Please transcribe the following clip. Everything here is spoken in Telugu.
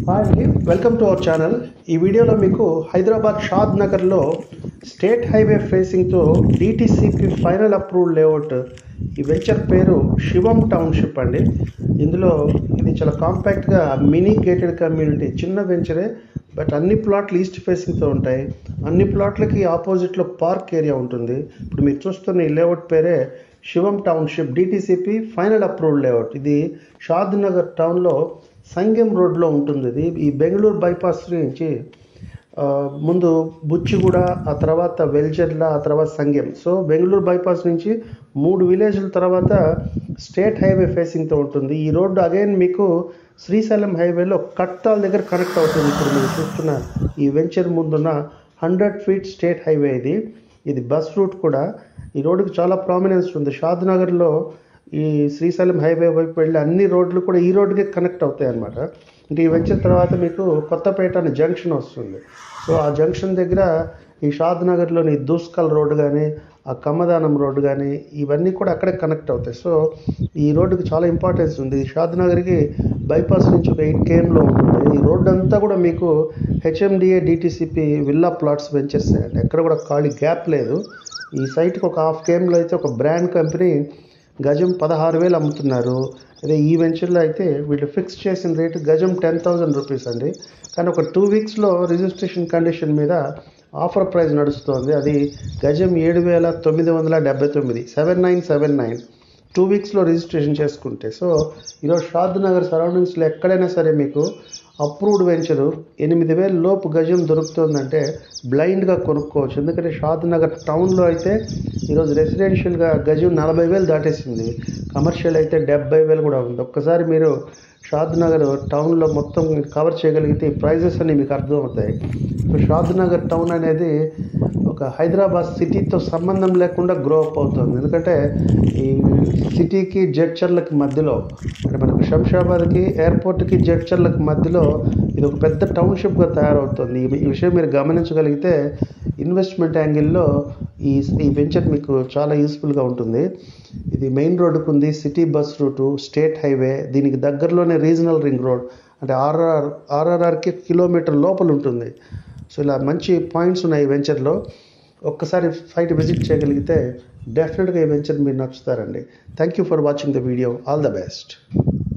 హాయ్ అండి వెల్కమ్ టు అవర్ ఛానల్ ఈ వీడియోలో మీకు హైదరాబాద్ షాద్ నగర్లో స్టేట్ హైవే ఫేసింగ్తో డిటిసిపి ఫైనల్ అప్రూవ్డ్ లేఅవుట్ ఈ వెంచర్ పేరు శివం టౌన్షిప్ అండి ఇందులో ఇది చాలా కాంపాక్ట్గా మినీ గేటెడ్ కమ్యూనిటీ చిన్న వెంచరే బట్ అన్ని ప్లాట్లు ఈస్ట్ ఫేసింగ్తో ఉంటాయి అన్ని ప్లాట్లకి ఆపోజిట్లో పార్క్ ఏరియా ఉంటుంది ఇప్పుడు మీరు చూస్తున్న ఈ లేఅవుట్ పేరే Shivam township DTCP final approved layout ఇది షాద్ నగర్ టౌన్లో సంగెం రోడ్లో ఉంటుంది ఇది ఈ బెంగళూరు బైపాస్ నుంచి ఆ, ముందు బుచ్చిగూడ ఆ తర్వాత వెల్జర్ల ఆ తర్వాత సంగెం సో బెంగళూరు బైపాస్ నుంచి మూడు విలేజ్ల తర్వాత స్టేట్ హైవే ఫేసింగ్తో ఉంటుంది ఈ రోడ్డు అగైన్ మీకు శ్రీశైలం హైవేలో కట్టాల దగ్గర కనెక్ట్ అవుతుంది ఇప్పుడు మీరు చూస్తున్న ఈ వెంచర్ ముందున్న హండ్రెడ్ ఫీట్ స్టేట్ హైవే ఇది ఇది బస్ రూట్ కూడా ఈ రోడ్డుకి చాలా ప్రామినెన్స్ ఉంది షాద్ నగర్లో ఈ శ్రీశైలం హైవే వైపు వెళ్ళే అన్ని రోడ్లు కూడా ఈ రోడ్డుకి కనెక్ట్ అవుతాయి అన్నమాట అంటే ఈ వచ్చిన తర్వాత మీకు కొత్తపేట అనే జంక్షన్ వస్తుంది సో ఆ జంక్షన్ దగ్గర ఈ షాద్ నగర్లోని దూస్కల్ రోడ్డు కానీ ఆ కమ్మదానం రోడ్డు కానీ ఇవన్నీ కూడా అక్కడే కనెక్ట్ అవుతాయి సో ఈ రోడ్డుకి చాలా ఇంపార్టెన్స్ ఉంది ఈ షాద్ నగర్కి బైపాస్ నుంచి ఒక ఎయిట్ కేఎంలో ఉంటుంది ఈ రోడ్డు అంతా కూడా మీకు HMDA DTCP villa plots ventures అండి ఎక్కడ కూడా ఖాళీ గ్యాప్ లేదు ఈ సైట్కి ఒక హాఫ్ కేఎంలో అయితే ఒక బ్రాండ్ కంపెనీ గజం పదహారు వేలు అమ్ముతున్నారు అదే ఈ వెంచర్లో అయితే వీళ్ళు ఫిక్స్ చేసిన రేటు గజం టెన్ థౌజండ్ రూపీస్ అండి కానీ ఒక టూ వీక్స్లో రిజిస్ట్రేషన్ కండిషన్ మీద ఆఫర్ ప్రైస్ నడుస్తుంది అది గజం ఏడు వేల తొమ్మిది వందల డెబ్బై తొమ్మిది seven nine seven nine two వీక్స్లో రిజిస్ట్రేషన్ చేసుకుంటే సో ఈరోజు షాద్ నగర్ సరౌండింగ్స్లో ఎక్కడైనా సరే మీకు అప్రూవ్డ్ వెంచరు ఎనిమిది వేల లోపు గజం దొరుకుతుందంటే బ్లైండ్గా కొనుక్కోవచ్చు ఎందుకంటే షాద్ నగర్ టౌన్లో అయితే ఈరోజు రెసిడెన్షియల్గా గజం నలభై వేలు దాటేసింది కమర్షియల్ అయితే డెబ్బై వేలు కూడా ఉంది ఒక్కసారి మీరు షాద్ నగర్ టౌన్లో మొత్తం కవర్ చేయగలిగితే ఈ ప్రైజెస్ అన్ని మీకు అర్థమవుతాయి ఇప్పుడు షాద్ నగర్ టౌన్ అనేది ఒక హైదరాబాద్ సిటీతో సంబంధం లేకుండా గ్రో అప్ అవుతుంది ఎందుకంటే ఈ సిటీకి జడ్చర్లకి మధ్యలో అంటే మనకు శంషాబాద్కి ఎయిర్పోర్ట్కి జడ్చర్లకి మధ్యలో ఇది ఒక పెద్ద టౌన్షిప్గా తయారవుతుంది ఈ ఈ విషయం మీరు గమనించగలిగితే ఇన్వెస్ట్మెంట్ యాంగిల్లో ఈ ఈ వెంచర్ మీకు చాలా యూస్ఫుల్గా ఉంటుంది ఇది మెయిన్ రోడ్డుకు ఉంది city bus route state highway దీనికి దగ్గరలోనే రీజనల్ రింగ్ రోడ్ అంటే ఆర్ఆర్ ఆర్ఆర్ఆర్కి కిలోమీటర్ లోపల ఉంటుంది సో ఇలా మంచి పాయింట్స్ ఉన్నాయి ఈ వెంచర్లో ఒక్కసారి సైట్ విజిట్ చేయగలిగితే డెఫినెట్గా ఈ వెంచర్ మీరు నచ్చుతారండి thank you for watching the video all the best